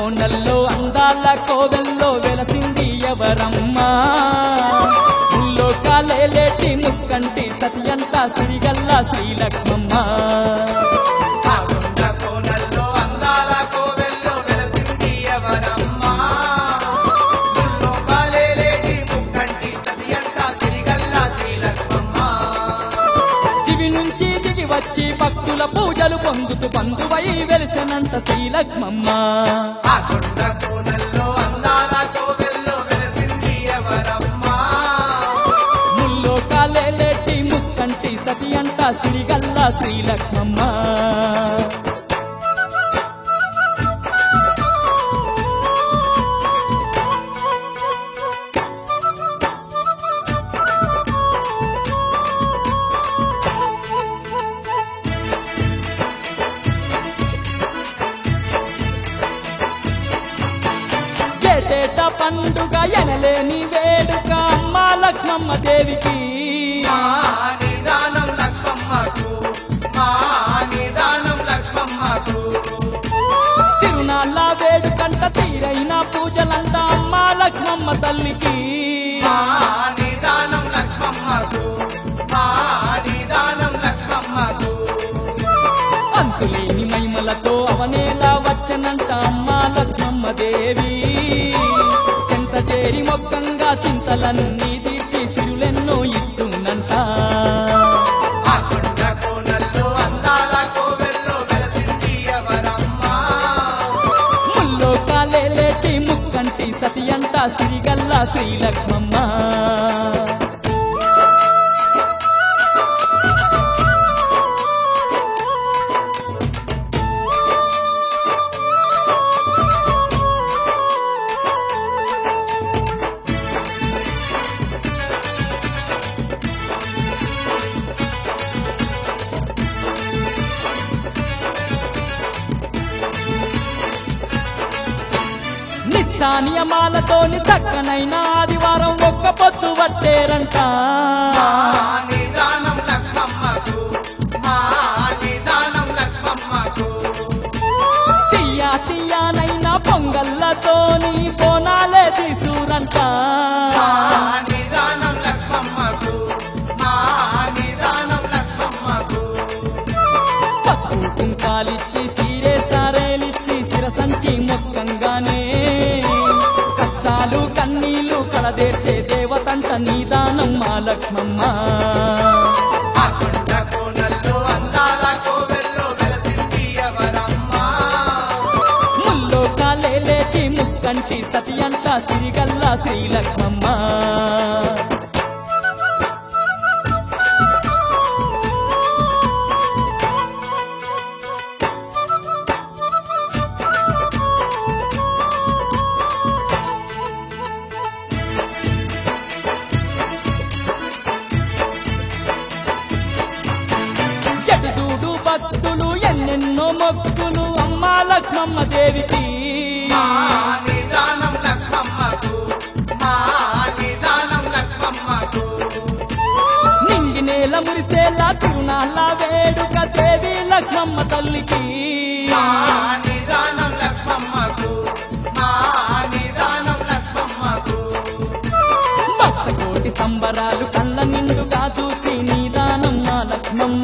కోనల్లో అందాల కోవెల్లో వెలసింది ఎవరమ్మా ఊళ్ళో కాలేలేటి ముక్కంటి సతియంత సిరిగల్ల శ్రీలక్ష్మమ్మ ఆ కొండ కోనల్లో అందాల కోవెల్లో వెలసింది ఎవరమ్మా గుళ్ళో కాలేలేటి ముక్కంటి సతియంతా సిరిగల్లా శ్రీలక్ష్మమ్మ దివి నుంచి దిగి వచ్చి భక్తుల పూజలు పొందుతూ బంధువై వెలిసినంత శ్రీలక్ష్మమ్మ ఆ కొండ కోనల్లో అందాల కోవెల్లో వెలసింది ఎవరమ్మా ముల్లో కాలేలేటి ముక్కంటి సతియంత సిరిగల్ల శ్రీలక్ష్మమ్మ ఏటేట పండుగ ఎనలేని వేడుక అమ్మ లక్ష్మమ్మ దేవికి మా నిదానం లక్ష్మమ్మకు మా నిదానం లక్ష్మమ్మకు తిరునాళ్ళ వేడుకంట తీరైన పూజలంట అమ్మ లక్ష్మమ్మ తల్లికి మా నిదానం లక్ష్మమ్మకు మా నిదానం లక్ష్మమ్మకు అంతులేని మహిమలతో అవనేలా వచ్చనంట అమ్మ లక్ష్మమ్మ దేవి చెంత చేరి మొక్కంగా చింతలన్నీ తీర్చి సిరులెన్నో ఇచ్చునంట ఆ కొండ కోనల్లో అందాల కోవెల్లో వెలసింది ఎవరమ్మా ముల్లో కాలేలేటి ముక్కంటి సతి అంట సిరిగల్ల శ్రీలక్ష్మమ్మ నిత్యానియమాలతోని చక్కనైన ఆదివారం ఒక్క పొత్తు పట్టేరంట మా నిదానం లక్ష్మమ్మకు మా నిదానం లక్ష్మమ్మకు తీయా తీయానైన పొంగల్లతోని బోనాలే తీసురంట మా నిదానం లక్ష్మమ్మకు మా నిదానం లక్ష్మమ్మకు పప్పు కుంకాలిచ్చి సీరే సారేలిచ్చి శిరసంచి మొక్కంగానే కష్టాలు కన్నీళ్లు కలదేర్చే దేవతంట నీదానం మా లక్ష్మమ్మ ఆ కొండ కోనల్లో అందాల కోవెల్లో వెలసింది ఎవరమ్మా ముల్లో కాలేలేటి ముక్కంటి సతి అంట సిరిగల్ల శ్రీలక్ష్మమ్మ ఎటు చూడు భక్తులు ఎన్నెన్నో మొక్కులు అమ్మ లక్ష్మమ్మ దేవికి మా నిదానం లక్ష్మమ్మకు మా నిదానం లక్ష్మమ్మకు నింగి నేల మురిసేలా తిరునాళ్ళ వేడుక దేవి లక్ష్మమ్మ తల్లికి మా నిదానం లక్ష్మమ్మకు మా నిదానం లక్ష్మమ్మకు భక్త కోటి సంబరాలు కళ్ళ నిండుగా చూసి నీదానం మా లక్ష్మమ్మ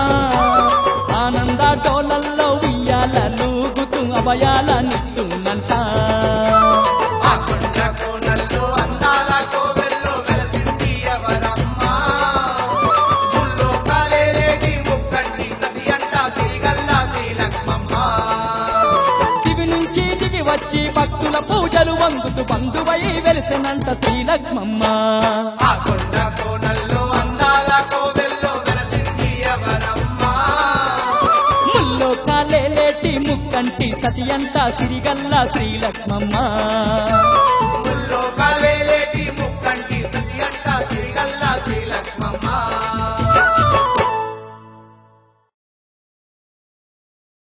ఆనంద టోలల్లో ఉయ్యాలూగుతూ అభయాలనిచ్చునంట ఆ కొండ కోనల్లో అందాల కోవెల్లో వెలసింది ఎవరమ్మా గుళ్ళో కాలేలేటి ముక్కంటి సతి అంట సిరిగల్లా శ్రీలక్ష్మమ్మ దివి నుంచి దిగి వచ్చి భక్తుల పూజలు వందుతూ బంధువై వెలిసినంట శ్రీలక్ష్మమ్మ ఆ కొండ కోనల్లో అందాల కోవెల్లో వెలసింది ఎవరమ్మా ముల్లో కాలేలేటి ముక్కంటి సతి అంట సిరిగల్ల శ్రీలక్ష్మమ్మ